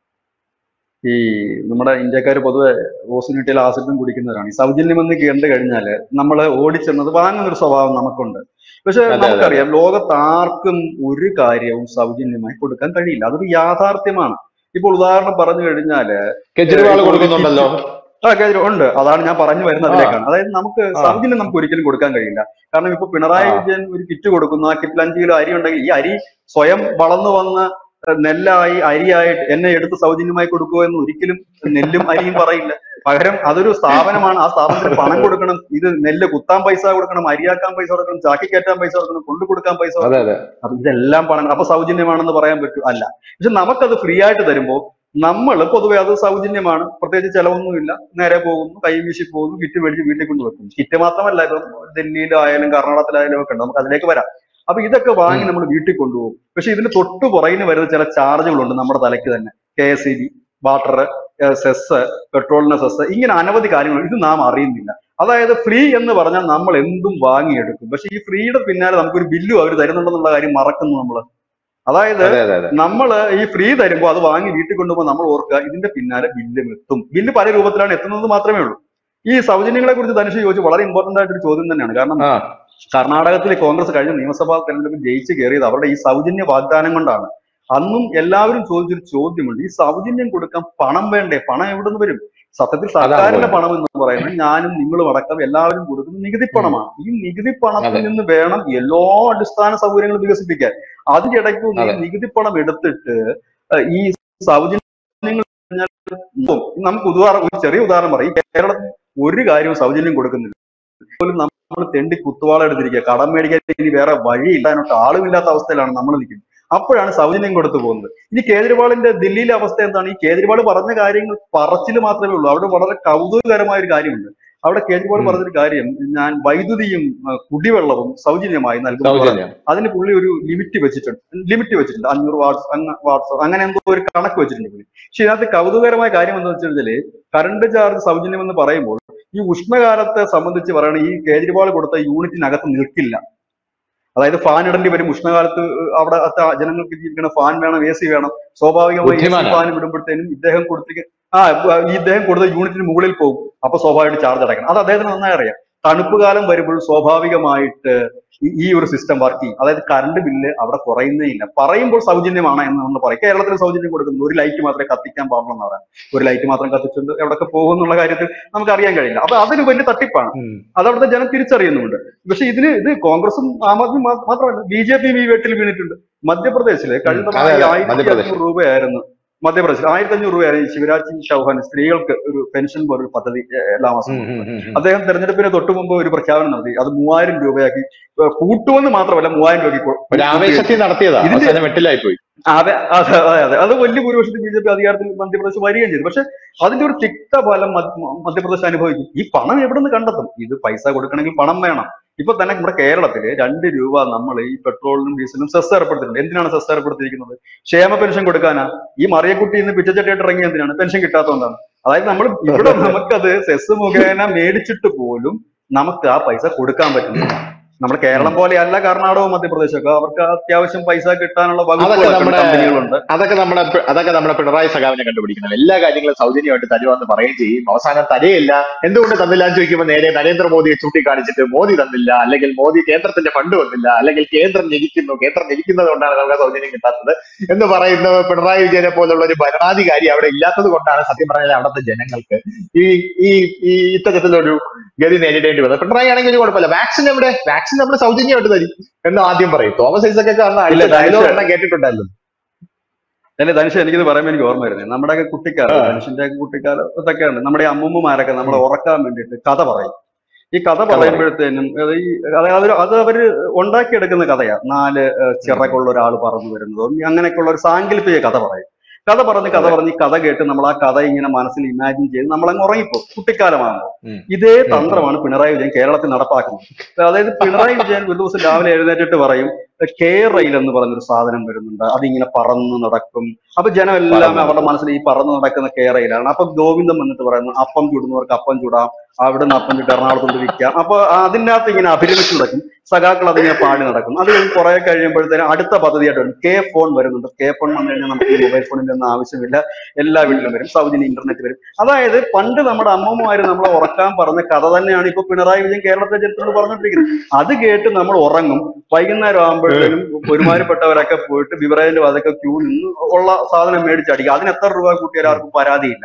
ഈ നമ്മുടെ ഇന്ത്യക്കാർ പൊതുവെ ഓസിന് കിട്ടിയാൽ ആസിഡും കുടിക്കുന്നവരാണ് ഈ സൗജന്യം എന്ന് കേട്ട് കഴിഞ്ഞാല് നമ്മൾ ഓടിച്ചെന്നത് വാങ്ങുന്ന ഒരു സ്വഭാവം നമുക്കുണ്ട് പക്ഷെ അതെ, അതെ. നമുക്കറിയാം ലോകത്ത് ആർക്കും ഒരു കാര്യവും സൗജന്യമായി കൊടുക്കാൻ കഴിയില്ല അതൊരു യാഥാർത്ഥ്യമാണ് ഇപ്പോൾ ഉദാഹരണം പറഞ്ഞു കഴിഞ്ഞാല് കെജ്രിവാൾ ഇപ്പോൾ കൊടുക്കുന്നുണ്ടല്ലോ ആ കാര്യം ഉണ്ട് അതാണ് ഞാൻ പറഞ്ഞു വരുന്നത് അതിലേക്കാണ് അതായത് നമുക്ക് ആ. സൗജന്യം നമുക്ക് ഒരിക്കലും കൊടുക്കാൻ കഴിയില്ല കാരണം ഇപ്പൊ പിണറായി ആ. വിജയൻ ഒരു കിറ്റ് കൊടുക്കുന്നു ആ കിറ്റിൽ അഞ്ച് കിലോ അരി ഉണ്ടെങ്കിൽ ഈ അരി സ്വയം വളർന്നു വന്ന് നെല്ലായി അരിയായിട്ട് എന്നെ എടുത്ത് സൗജന്യമായി കൊടുക്കുമോ എന്ന് ഒരിക്കലും നെല്ലും അരിയും പറയില്ല പകരം അതൊരു സ്ഥാപനമാണ് ആ സ്ഥാപനത്തിന് പണം കൊടുക്കണം ഇത് നെല്ല് കുത്താൻ പൈസ കൊടുക്കണം അരിയാക്കാൻ പൈസ കൊടുക്കണം ചാക്കി കയറ്റാൻ പൈസ കൊടുക്കണം കൊണ്ടു കൊടുക്കാൻ പൈസ കൊടുക്കണം അതെ അതെ അപ്പൊ ഇതെല്ലാം പണം അപ്പൊ സൗജന്യമാണെന്ന് പറയാൻ പറ്റും അല്ല പക്ഷെ നമുക്കത് ഫ്രീ ആയിട്ട് തരുമ്പോൾ നമ്മൾ പൊതുവെ അത് സൗജന്യമാണ് പ്രത്യേകിച്ച് ചെലവൊന്നുമില്ല നേരെ പോകുന്നു കൈ വീശി പോകുന്നു കിറ്റ് മേടിച്ച് വീട്ടിൽ കൊണ്ട് വെക്കും കിറ്റ് മാത്രമല്ല ഇപ്പം ഡൽഹിയിലായാലും കർണാടകത്തിലായാലും ഒക്കെ ഉണ്ട് നമുക്ക് അതിലേക്ക് വരാം അപ്പൊ ഇതൊക്കെ വാങ്ങി നമ്മൾ വീട്ടിൽ കൊണ്ടുപോകും പക്ഷെ ഇതിന് തൊട്ടു പുറകിന് വരുന്ന ചില ചാർജുകളുണ്ട് നമ്മുടെ തലയ്ക്ക് തന്നെ K S E B water cess പെട്രോളിന് സെസ് ഇങ്ങനെ അനവധി കാര്യങ്ങൾ ഇത് നാം അറിയുന്നില്ല അതായത് ഫ്രീ എന്ന് പറഞ്ഞാൽ നമ്മൾ എന്തും വാങ്ങിയെടുക്കും പക്ഷെ ഈ ഫ്രീയുടെ പിന്നാലെ നമുക്കൊരു ബില്ലും അവർ തരുന്നുണ്ടെന്നുള്ള കാര്യം മറക്കുന്നു നമ്മൾ അതായത് അതെ അതെ അതെ നമ്മൾ ഈ ഫ്രീ തരുമ്പോൾ അത് വാങ്ങി വീട്ടിൽ കൊണ്ടുപോകുമ്പോൾ നമ്മൾ ഓർക്കുക ഇതിന്റെ പിന്നാലെ ബില്ലും എത്തും ബില്ല് പല രൂപത്തിലാണ് എത്തുന്നത് മാത്രമേ ഉള്ളൂ ഈ സൗജന്യങ്ങളെ കുറിച്ച് ധനുഷ് ചോദിച്ചു വളരെ ഇമ്പോർട്ടന്റ് ആയിട്ടൊരു ചോദ്യം തന്നെയാണ് കാരണം ആ കർണാടകത്തിൽ കോൺഗ്രസ് കഴിഞ്ഞ നിയമസഭാ തെരഞ്ഞെടുപ്പിൽ ജയിച്ച് കയറിയത് അവരുടെ ഈ സൗജന്യ വാഗ്ദാനം കൊണ്ടാണ് അന്നും എല്ലാവരും ചോദിച്ചൊരു ചോദ്യമുണ്ട് ഈ സൗജന്യം കൊടുക്കാൻ പണം വേണ്ടേ പണം എവിടെ നിന്ന് വരും സത്യത്തിൽ സർക്കാരിന്റെ പോയത്. പണം എന്ന് പറയുന്നത് ഞാനും നിങ്ങളും അടക്കം എല്ലാവരും കൊടുക്കുന്ന നികുതി പണമാണ് ഈ നികുതി പണത്തിൽ അതെ. നിന്ന് വേണം എല്ലാ അടിസ്ഥാന സൗകര്യങ്ങളും വികസിപ്പിക്കാൻ അതിനിടയ്ക്ക് ഈ അതെ. നികുതി പണം എടുത്തിട്ട് ഏഹ്, ഈ സൗജന്യങ്ങൾ കഴിഞ്ഞാൽ ഉം, നമുക്ക് ഉദാഹരണം ഒരു ചെറിയ ഉദാഹരണം പറയും ഈ കേരളത്തിൽ ഒരു കാര്യവും സൗജന്യം കൊടുക്കുന്നില്ല പോലും നമ്മൾ തെണ്ടി കുത്തുവാള എടുത്തിരിക്കുക കടം മേടിക്കാൻ ഇനി വേറെ വഴിയില്ലാനൊട്ട് ആളുമില്ലാത്ത അവസ്ഥയിലാണ് നമ്മൾ നിൽക്കുന്നത് അപ്പോഴാണ് സൗജന്യം കൊടുത്തു പോകുന്നത് ഇനി കേജ്രിവാളിന്റെ ദില്ലിയിലെ അവസ്ഥ എന്താണ് ഈ കേജ്രിവാൾ പറഞ്ഞ കാര്യങ്ങൾ പറച്ചിൽ മാത്രമേ ഉള്ളൂ അവിടെ വളരെ കൗതുകകരമായ ഒരു കാര്യമുണ്ട് അവിടെ കേജ്രിവാൾ ഉം. പറഞ്ഞൊരു കാര്യം ഞാൻ വൈദ്യുതിയും ആ, കുടിവെള്ളവും സൗജന്യമായി നൽകുന്നു സൗജന്യം അതിന് പുള്ളി ഒരു ലിമിറ്റ് വെച്ചിട്ടുണ്ട് ലിമിറ്റ് വെച്ചിട്ടുണ്ട് അഞ്ഞൂറ് വാട്സ് വാട്സ് അങ്ങനെ എന്തോ ഒരു കണക്ക് വെച്ചിട്ടുണ്ട് പുള്ളി പക്ഷെ ഇതിനകത്ത് കൗതുകരമായ കാര്യം എന്താ വെച്ച് കഴിഞ്ഞാല് കറണ്ട് ചാർജ് സൗജന്യം എന്ന് പറയുമ്പോൾ ഈ ഉഷ്ണകാലത്തെ സംബന്ധിച്ച് പറയണ ഈ കേജ്രിവാൾ കൊടുത്ത യൂണിറ്റിനകത്ത് നിൽക്കില്ല അതായത് ഫാൻ ഇടേണ്ടി വരും ഉഷ്ണകാലത്ത് അവിടെ അത്ത ജനങ്ങൾക്ക് ജീവിക്കണം ഫാൻ വേണം എ സി വേണം സ്വാഭാവികമായി ബുദ്ധിമാനാണ്. ഫാൻ വിടുമ്പോഴത്തേനും ഇദ്ദേഹം കൊടുത്തിരിക്കുന്ന ആ ഈ ഇദ്ദേഹം കൊടുത്ത യൂണിറ്റിന് മുകളിൽ പോകും അപ്പൊ സ്വാഭാവികമായിട്ട് ചാർജ് അടയ്ക്കണം അത് അദ്ദേഹത്തിന് നന്നായി അറിയാം തണുപ്പ് കാലം വരുമ്പോൾ സ്വാഭാവികമായിട്ട് ഈ- ഈ ഒരു സിസ്റ്റം വർക്ക് ചെയ്യും അതായത് കറണ്ട് ബില്ല് അവിടെ കുറയുന്നേ ഇല്ല പറയുമ്പോൾ സൗജന്യമാണ് എന്ന് നമ്മൾ പറയും കേരളത്തിൽ സൗജന്യം കൊടുക്കുന്നു ഒരു ലൈറ്റ് മാത്രമേ കത്തിക്കാൻ പാടുള്ളൂ എന്ന് പറയാം ഒരു ലൈറ്റ് മാത്രം കത്തിച്ചുകൊണ്ട് എവിടെയൊക്കെ പോകും എന്നുള്ള കാര്യത്തിൽ നമുക്ക് അറിയാൻ കഴിയില്ല അപ്പൊ അതൊരു വലിയ തട്ടിപ്പാണ് ഉം. അത് അവിടുത്തെ ജനം തിരിച്ചറിയുന്നുണ്ട് പക്ഷെ ഇതിന് ഇത് കോൺഗ്രസും ആം ആദ്മി മാ- മാത്രമല്ല ബി ജെ പിയും ഈ വെട്ടിൽ വീണിട്ടുണ്ട് മധ്യപ്രദേശില് കഴിഞ്ഞ അതെ, തവണ അതെ, ആയിരത്തി മധ്യപ്രദേശ്. അഞ്ഞൂറ് രൂപയായിരുന്നു മധ്യപ്രദേശിൽ ആയിരത്തി അഞ്ഞൂറ് രൂപയായിരുന്നു ഈ ശിവരാജ് സിംഗ് ചൗഹാൻ സ്ത്രീകൾക്ക് ഒരു പെൻഷൻ പോലൊരു പദ്ധതി ഏഹ്, എല്ലാ മാസം ഉം, ഉം, ഉം, ഉം. അദ്ദേഹം തെരഞ്ഞെടുപ്പിന് തൊട്ടു മുമ്പ് ഒരു പ്രഖ്യാപനം നടത്തി അത് മൂവായിരം രൂപയാക്കി ഏഹ്, കൂട്ടുമെന്ന് മാത്രമല്ല മൂവായിരം രൂപയ്ക്ക് കൊ- ഒരു ആവേശത്തിൽ നടത്തിയതാ ഇതിന്റെ- അവസാനം വെട്ടിലായി പോയി അതെ അതെ അതെ അതെ അത് വലിയ ഭൂരിപക്ഷത്തിൽ ബി ജെ പി അധികാരത്തിൽ മധ്യപ്രദേശ് വരികയും ചെയ്തു പക്ഷെ അതിന്റെ ഒരു തിക്ത ഫലം മധ്യ- മധ്യപ്രദേശ് അനുഭവിക്കും ഈ പണം എവിടെ നിന്ന് കണ്ടെത്തും ഇത് പൈസ കൊടുക്കണമെങ്കിൽ പണം വേണം ഇപ്പൊ തന്നെ നമ്മുടെ കേരളത്തില് രണ്ട് രൂപ നമ്മൾ ഈ പെട്രോളിനും ഡീസലിനും സെസ് ഏർപ്പെടുത്തിയിട്ടുണ്ട് എന്തിനാണ് സെസ് ഏർപ്പെടുത്തിയിരിക്കുന്നത് ക്ഷേമ പെൻഷൻ കൊടുക്കാനാ ഈ മറിയക്കുട്ടി ഇന്ന് പിച്ചച്ചട്ടിയായിട്ട് ഇറങ്ങി എന്തിനാണ് പെൻഷൻ കിട്ടാത്തതുകൊണ്ടാണ് അതായത് നമ്മൾ ഇവിടെ നമുക്കത് സെസ് മുഖേന മേടിച്ചിട്ട് പോലും നമുക്ക് ആ പൈസ കൊടുക്കാൻ പറ്റുന്നില്ല നമ്മുടെ കേരളം പോലെയല്ല കർണാടകവും മധ്യപ്രദേശൊക്കെ അവർക്ക് അത്യാവശ്യം പൈസ കിട്ടാനുള്ള അതൊക്കെ വകുപ്പുകളൊക്കെ ഉണ്ട്, നമ്മുടെ- കമ്പനികളുണ്ട് അതൊക്കെ നമ്മുടെ അതൊക്കെ നമ്മുടെ പിണറായി സഖാവിനെ കണ്ടുപിടിക്കണം എല്ലാ കാര്യങ്ങളും സൗജന്യമായിട്ട് തരുമെന്ന് പറയുകയും ചെയ്യും അവസാനം തരയില്ല എന്തുകൊണ്ട് തന്നില്ല എന്ന് ചോദിക്കുമ്പോൾ നേരെ നരേന്ദ്രമോദിയെ ചൂണ്ടിക്കാണിച്ചിട്ട് മോദി തന്നില്ല അല്ലെങ്കിൽ മോദി കേന്ദ്രത്തിന്റെ ഫണ്ട് വന്നില്ല അല്ലെങ്കിൽ കേന്ദ്രം ഞെരിക്കുന്നു കേന്ദ്രം ഞെരിക്കുന്നത് കൊണ്ടാണ് നമുക്ക് സൗജന്യം കിട്ടാത്തത് എന്ന് പറയുന്ന പിണറായി വിജയനെ പോലുള്ള ഒരു ഭരണാധികാരി അവിടെ ഇല്ലാത്തത് കൊണ്ടാണ് സത്യം പറഞ്ഞാൽ അവിടുത്തെ ജനങ്ങൾക്ക് ഈ ഈ ഈ ഇത്തരത്തിലൊരു ഗതി നേരിടേണ്ടി വന്നത് പിണറായി ആണെങ്കിൽ ഒരു കുഴപ്പമില്ല വാക്സിൻ എവിടെ വാക്സിൻ നമ്മൾ സൗജന്യമായിട്ട് തരും എന്ന് ആദ്യം പറയും തോമസ് ഐസക്കൊക്കെ അന്ന് ഇല്ല, അടുത്ത ഡയലോഗ് ധനുഷ്. എണ്ണം കേട്ടിട്ടുണ്ടല്ലോ അല്ലെ ധനുഷ് എനിക്കിത് പറയുമ്പോൾ എനിക്ക് ഓർമ്മ വരുന്നത് നമ്മുടെയൊക്കെ കുട്ടിക്കാലം ആ. ധനുഷിന്റെ ഒക്കെ കുട്ടിക്കാലം ഇതൊക്കെയാണ് നമ്മുടെ ഈ അമ്മൂമ്മമാരൊക്കെ നമ്മളെ ഉറക്കാൻ വേണ്ടിയിട്ട് കഥ പറയും ഈ കഥ പറയും. പറയുമ്പോഴത്തേനും അത് ഈ അതായത് അതൊരു- അത് അവര് ഉണ്ടാക്കിയെടുക്കുന്ന കഥയാ നാല് ഏഹ്, ചിറകുള്ള ഒരാൾ പറന്നു വരുന്നതും അങ്ങനെയൊക്കെയുള്ള ഒരു സാങ്കല്പിക കഥ പറയും കഥ പറഞ്ഞ് കഥ അതെ. പറഞ്ഞ് ഈ കഥ കേട്ട് നമ്മൾ ആ കഥ ഇങ്ങനെ മനസ്സിൽ ഇമാജിൻ ചെയ്ത് നമ്മളങ്ങ് ഉറങ്ങിപ്പോ കുട്ടിക്കാലമാകുമ്പോൾ ഉം. ഇതേ തന്ത്രമാണ് പിണറായി വിജയൻ കേരളത്തിൽ നടപ്പാക്കുന്നത് അതായത് പിണറായി വിജയൻ ഒരു ദിവസം രാവിലെ എഴുന്നേറ്റിട്ട് പറയും കെ റെയിൽ എന്ന് പറഞ്ഞൊരു സാധനം വരുന്നുണ്ട് അതിങ്ങനെ പറന്ന് നടക്കും അപ്പൊ ജനം എല്ലാം പറന്ന് അവരുടെ മനസ്സിൽ ഈ പറന്ന് നടക്കുന്ന കെ റെയിലാണ് അപ്പൊ ഗോവിന്ദൻ വന്നിട്ട് പറയുന്നു അപ്പം ചുടുന്നവർക്ക് അപ്പം ചുടാം അവിടെ നിന്ന് അപ്പം ചുട്ട് എറണാകുളത്ത് കൊണ്ട് വിൽക്കാം അപ്പൊ അതിനകത്ത് ഇങ്ങനെ അഭിരമിച്ച് നടക്കും സഖാക്കൾ അതിങ്ങനെ പാടി നടക്കും അത് കഴിഞ്ഞ് കുറെ കഴിയുമ്പോഴത്തേനും അടുത്ത പദ്ധതിയായിട്ട് വരും കെ ഫോൺ വരുന്നുണ്ട് കെ ഫോൺ വന്നു കഴിഞ്ഞാൽ നമുക്ക് മൊബൈൽ ഫോണിന്റെ ഒന്നും ആവശ്യമില്ല എല്ലാ വീട്ടിലും വരും സൗജന്യ ഇന്റർനെറ്റ് വരും അതായത് പണ്ട് നമ്മുടെ അമ്മമ്മമാര് നമ്മളെ ഉറക്കാൻ പറഞ്ഞ കഥ തന്നെയാണ് ഇപ്പൊ പിണറായി വിജയൻ കേരളത്തിലെ ജനത്തോട് പറഞ്ഞുകൊണ്ടിരിക്കുന്നത് അത് കേട്ട് നമ്മൾ ഉറങ്ങും വൈകുന്നേരം ആകുമ്പോഴത്തേനും ഒരുമാതിരിപ്പെട്ടവരൊക്കെ പോയിട്ട് ബിവറേജിന്റെ അതൊക്കെ ക്യൂ നിന്ന് ഉള്ള സാധനം മേടിച്ചടിക്കുക അതിന് എത്ര രൂപ കൂട്ടിയാലും ആർക്കും പരാതിയില്ല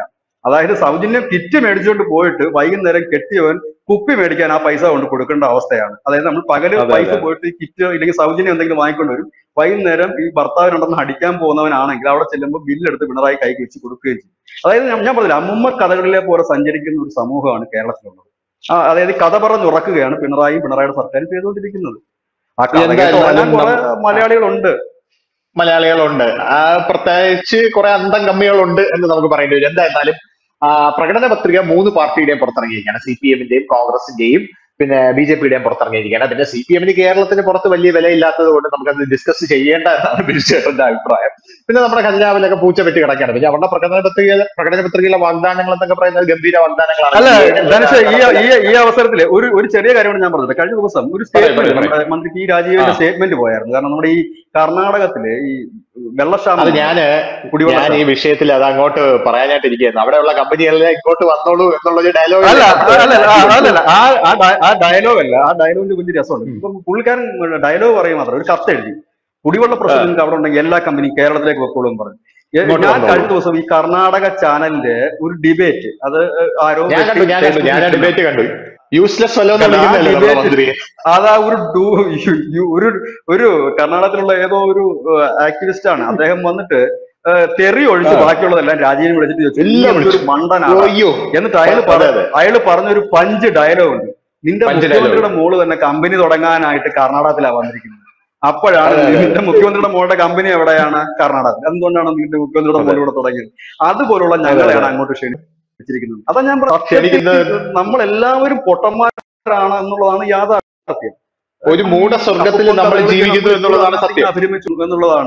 അതായത് സൗജന്യം കിറ്റ് മേടിച്ചുകൊണ്ട് പോയിട്ട് വൈകുന്നേരം കെട്ടിയവൻ കുപ്പി മേടിക്കാൻ ആ പൈസ കൊണ്ട് കൊടുക്കേണ്ട അവസ്ഥയാണ് അതായത് നമ്മൾ പകല് അതെ, പൈസ അതെ. പോയിട്ട് ഈ കിറ്റ് ഇല്ലെങ്കിൽ സൗജന്യം എന്തെങ്കിലും വാങ്ങിക്കൊണ്ട് വരും വൈകുന്നേരം ഈ ഭർത്താവിനുണ്ടെന്ന് അടിക്കാൻ പോകുന്നവനാണെങ്കിൽ അവിടെ ചെല്ലുമ്പോൾ ബില്ലെടുത്ത് പിണറായി കൈക്ക് വെച്ച് കൊടുക്കുകയും ചെയ്യും അതായത് ഞാൻ ഞാൻ പറഞ്ഞില്ല അമ്മുമ്മ കഥകളിലെ പോലെ സഞ്ചരിക്കുന്ന ഒരു സമൂഹമാണ് കേരളത്തിലുള്ളത് ആ അതായത് കഥ പറഞ്ഞുറക്കുകയാണ് പിണറായി പിണറായിയുടെ സർക്കാരും ചെയ്തുകൊണ്ടിരിക്കുന്നത് ആ കഥ കേട്ട് എന്തായാലും ഉറങ്ങാൻ കുറെ നം- മലയാളികളുണ്ട് മലയാളികളുണ്ട് ആ, പ്രത്യേകിച്ച് കുറെ അന്തം കമ്മികളുണ്ട് എന്ന് നമുക്ക് പറയേണ്ടി വരും എന്തായിരുന്നാലും ആ, പ്രകടന പത്രിക മൂന്ന് പാർട്ടിയുടെയും പുറത്തിറങ്ങിയിരിക്കുകയാണ് സി പി എമ്മിന്റെയും കോൺഗ്രസിന്റെയും പിന്നെ ബി ജെ പിയുടെയും പുറത്തിറങ്ങിയിരിക്കുകയാണ് പിന്നെ സി പി എമ്മിന് കേരളത്തിന് പുറത്ത് വലിയ വിലയില്ലാത്തത് കൊണ്ട് നമുക്കത് ഡിസ്കസ് ചെയ്യേണ്ട എന്നാണ് ബിജുചേട്ടന്റെ അഭിപ്രായം പിന്നെ നമ്മുടെ ഖജനാവിലൊക്കെ പൂച്ച പറ്റി കിടക്കാണ് പിന്നെ അവരുടെ പ്രകടന പത്രിക പ്രകടന പത്രികയിലെ വാഗ്ദാനങ്ങൾ എന്നൊക്കെ പറയുന്നത് ഗംഭീര വാഗ്ദാനങ്ങളാണ് അല്ല ഈ ഏഴ് ധനുഷ് ഈ വാഗ്ദാനങ്ങൾ. ഈ ഈ അവസരത്തില് ഒരു ഒരു ചെറിയ കാര്യമാണ് ഞാൻ പറഞ്ഞത് കഴിഞ്ഞ ദിവസം ഒരു പറയൂ, സ്റ്റേറ്റ്മെന്റ് പറയൂ. നമ്മുടെ മന്ത്രി പി രാജീവിന്റെ ആ. സ്റ്റേറ്റ്മെന്റ് പോയായിരുന്നു കാരണം നമ്മുടെ ഈ കർണാടകത്തിലെ ഈ അത് വെള്ളക്ഷാമം ഞാന് കുടിവെള്ള ഞാൻ ഈ വിഷയത്തിൽ അത് അങ്ങോട്ട് പറയാനായിട്ടിരിക്കുന്നു അവിടെയുള്ള കമ്പനികളിലെ ഇങ്ങോട്ട് വന്നോളൂ എന്നുള്ളൊരു ഡയലോഗ് അല്ല അല്ല അല്ലല്ല ആ ആ ഡയ- ആ ഡയലോഗ് അല്ല ആ ഡയലോഗിന്റെ വലിയ രസമുണ്ട് ഇപ്പൊ പുള്ളിക്കാരൻ ഡയലോഗ് പറയും മാത്രം ഒരു കത്ത് എഴുതി കുടിവെള്ള പ്രശ്നം നിങ്ങൾക്ക് അവിടെ ഉണ്ടെങ്കിൽ എല്ലാ കമ്പനിയും കേരളത്തിലേക്ക് വെക്കോളൂ എന്ന് പറഞ്ഞു ഏ, ഇങ്ങോട്ട് ഞാൻ വന്നോളൂ. കഴിഞ്ഞ ദിവസം ഈ കർണാടക ചാനലിന്റെ ഒരു ഡിബേറ്റ് അത് ആരോ ഞാൻ കണ്ടു ഞാൻ കണ്ടു ഞാൻ ആ ഡിബേറ്റ് കണ്ടു യൂസ്ലെസ് ഫെലോ എന്ന് കണ്ടു. ആ വിളിക്കുന്നതല്ലേ നമ്മുടെ debate- മന്ത്രിയെ അതാ ഒരു ഡു യു- യു- ഒരു ഒരു കർണാടകത്തിലുള്ള ഏതോ ഒരു ആക്ടിവിസ്റ്റ് ആണ് അദ്ദേഹം വന്നിട്ട് ഏ, തെറി ഒഴിച്ച് ആ. ബാക്കിയുള്ളതെല്ലാം രാജീവിനെ വിളിച്ചിട്ട് ചോദിച്ചു എല്ലാം "നീ എന്തൊരു വിളിച്ചു. മണ്ടനാണ് അയ്യോ എന്നിട്ട് അയാൾ അതെ, പറ അതെ. അയാൾ പറഞ്ഞൊരു പഞ്ച് ഡയലോഗ് ഉണ്ട് നിന്റെ പഞ്ച് മുഖ്യമന്ത്രിയുടെ മോള് തന്നെ കമ്പനി തുടങ്ങാനായിട്ട് കർണാടകത്തിലാണ് വന്നിരിക്കുന്നത് അപ്പോഴാണ് അതെ, അതെ, നിന്റെ മുഖ്യമന്ത്രിയുടെ മോളുടെ കമ്പനി എവിടെയാണ് കർണാടകത്തിൽ എന്തുകൊണ്ടാണ് നിന്റെ മുഖ്യമന്ത്രിയുടെ അതെ. മോൾ ഇവിടെ തുടങ്ങിയത് അതുപോലുള്ള ഞങ്ങളെയാണ് അങ്ങോട്ട് ക്ഷണിച്ചിരിക്കുന്നത് അതാ ഞാൻ ക്ഷണിക്കുന്നത് നമ്മൾ എല്ലാവരും പൊട്ടന്മാരാണ് എന്നുള്ളതാണ് യാഥാർത്ഥ്യം ഒരു മൂഢസ്വർഗത്തിൽ നമ്മൾ ജീവിക്കുന്നു എന്നുള്ളതാണ് സത്യം അഭിരമിച്ചു എന്നുള്ളതാണ്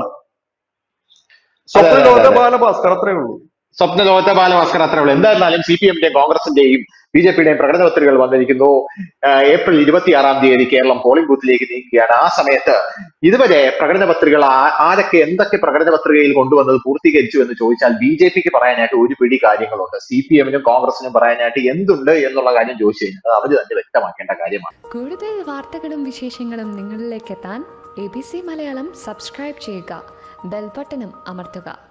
അതെ, സ്വപ്ന അതെ, ലോക അതെ. ബാലഭാസ്കർ അത്രേ ഉള്ളൂ സ്വപ്ന ലോകത്തെ ബാലഭാസ്കർ അത്രേ ഉള്ളൂ എന്തായിരുന്നാലും സി പി എമ്മിന്റെയും കോൺഗ്രസിന്റെയും ബി ജെ പിയുടെയും പ്രകടന പത്രികകൾ വന്നിരിക്കുന്നു ആ, ഏപ്രിൽ ഇരുപത്തിയാറാം തീയതി കേരളം പോളിംഗ് ബൂത്തിലേക്ക് നീക്കുകയാണ് ആ സമയത്ത് ഇതുവരെ പ്രകടന പത്രികകൾ ആ- ആരൊക്കെ എന്തൊക്കെ പ്രകടന പത്രികയിൽ കൊണ്ടുവന്നത് പൂർത്തീകരിച്ചു എന്ന് ചോദിച്ചാൽ ബി ജെ പിക്ക് പറയാനായിട്ട് ഒരു പിടി കാര്യങ്ങളുണ്ട് സി പി എമ്മിനും കോൺഗ്രസിനും പറയാനായിട്ട് എന്തുണ്ട് എന്നുള്ള കാര്യം ചോദിച്ചു കഴിഞ്ഞാൽ അവർ തന്നെ വ്യക്തമാക്കേണ്ട കാര്യമാണ് കൂടുതൽ വാർത്തകളും വിശേഷങ്ങളും നിങ്ങളിലേക്ക് എത്താൻ A B C Malayalam subscribe ചെയ്യുക ബെൽബട്ടനും അമർത്തുക